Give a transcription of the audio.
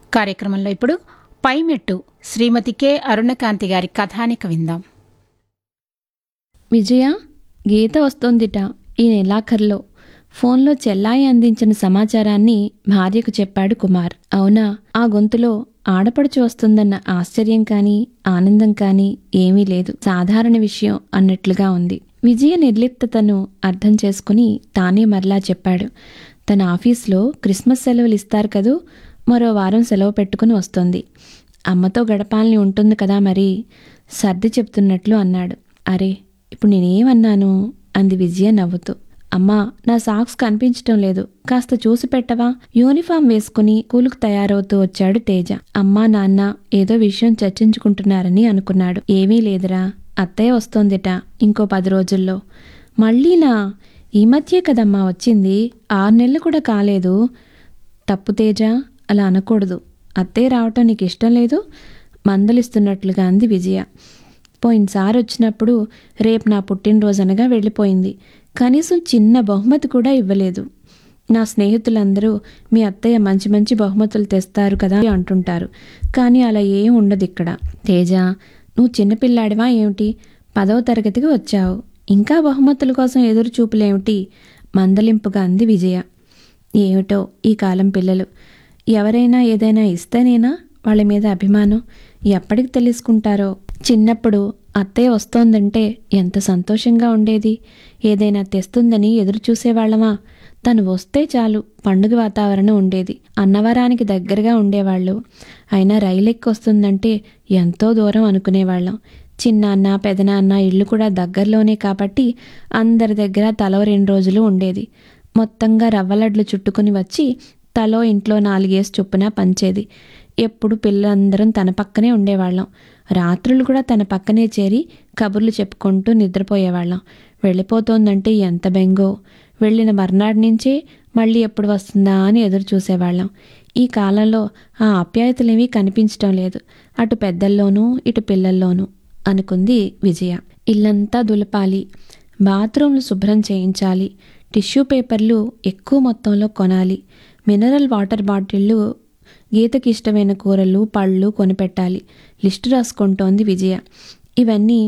కార్యక్రమంలో ఇప్పుడు పైమెట్టు శ్రీమతి కె అరుణకాంతి గారి కథానిక విందాం విజయ గీత వస్తోందిట ఈ నెలాఖరులో ఫోన్లో చెల్లాయి అందించిన సమాచారాన్ని భార్యకు చెప్పాడు కుమార్ అవునా ఆ గొంతులో ఆడపడుచు వస్తుందన్న ఆశ్చర్యం కానీ ఆనందం కానీ ఏమీ లేదు సాధారణ విషయం అన్నట్లుగా ఉంది విజయ నిర్లిప్తతను అర్థం చేసుకుని తానే మరలా చెప్పాడు తన ఆఫీస్లో క్రిస్మస్ సెలవులు ఇస్తారు కదూ మరో వారం సెలవు పెట్టుకుని వస్తోంది అమ్మతో గడపాలని ఉంటుంది కదా మరి సర్ది చెప్తున్నట్లు అన్నాడు అరే ఇప్పుడు నేనేమన్నాను అంది విజయ నవ్వుతూ అమ్మా నా సాక్స్ కనిపించటం లేదు కాస్త చూసి పెట్టవా యూనిఫామ్ వేసుకుని కూలుకు తయారవుతూ వచ్చాడు తేజ అమ్మా నాన్న ఏదో విషయం చర్చించుకుంటున్నారని అనుకున్నాడు ఏమీ లేదురా అత్తయ్య వస్తోందిట ఇంకో పది రోజుల్లో మళ్ళీనా ఈ మధ్యే కదమ్మా వచ్చింది ఆరు నెలలు కూడా కాలేదు తప్పు తేజ అలా అనకూడదు అత్తయ్య రావటం నీకు ఇష్టం లేదు మందలిస్తున్నట్లుగా అంది విజయ పోయినసారి వచ్చినప్పుడు రేపు నా పుట్టినరోజు అనగా వెళ్ళిపోయింది కనీసం చిన్న బహుమతి కూడా ఇవ్వలేదు నా స్నేహితులందరూ మీ అత్తయ్య మంచి మంచి బహుమతులు తెస్తారు కదా అంటుంటారు కానీ అలా ఏం ఉండదు ఇక్కడ తేజ నువ్వు చిన్నపిల్లాడివా ఏమిటి పదవ తరగతికి వచ్చావు ఇంకా బహుమతుల కోసం ఎదురు చూపులేమిటి మందలింపుగా అంది విజయ ఏమిటో ఈ కాలం పిల్లలు ఎవరైనా ఏదైనా ఇస్తేనేనా వాళ్ళ మీద అభిమానం ఎప్పటికి తెలుసుకుంటారో చిన్నప్పుడు అత్తయ్య వస్తోందంటే ఎంత సంతోషంగా ఉండేది ఏదైనా తెస్తుందని ఎదురు చూసేవాళ్ళమా తను వస్తే చాలు పండుగ వాతావరణం ఉండేది అన్నవరానికి దగ్గరగా ఉండేవాళ్ళు అయినా రైలు ఎక్కి వస్తుందంటే ఎంతో దూరం అనుకునేవాళ్ళం చిన్నాన్న పెదనాన్న ఇల్లు కూడా దగ్గరలోనే కాబట్టి అందరి దగ్గర తలో రెండు రోజులు ఉండేది మొత్తంగా రవ్వలడ్లు చుట్టుకుని వచ్చి తలో ఇంట్లో నాలుగేసి చొప్పున పంచేది ఎప్పుడు పిల్లలందరం తన పక్కనే ఉండేవాళ్ళం రాత్రులు కూడా తన పక్కనే చేరి కబుర్లు చెప్పుకుంటూ నిద్రపోయేవాళ్ళం వెళ్ళిపోతోందంటే ఎంత బెంగో వెళ్ళిన మర్నాడు నుంచే మళ్ళీ ఎప్పుడు వస్తుందా అని ఎదురు చూసేవాళ్ళం ఈ కాలంలో ఆ ఆప్యాయతలేమీ కనిపించటం లేదు అటు పెద్దల్లోనూ ఇటు పిల్లల్లోనూ అనుకుంది విజయ ఇల్లంతా దులపాలి బాత్రూంలు శుభ్రం చేయించాలి టిష్యూ పేపర్లు ఎక్కువ మొత్తంలో కొనాలి మినరల్ వాటర్ బాటిళ్ళు గీతకి ఇష్టమైన కూరలు పళ్ళు కొనిపెట్టాలి లిస్టు రాసుకుంటోంది విజయ ఇవన్నీ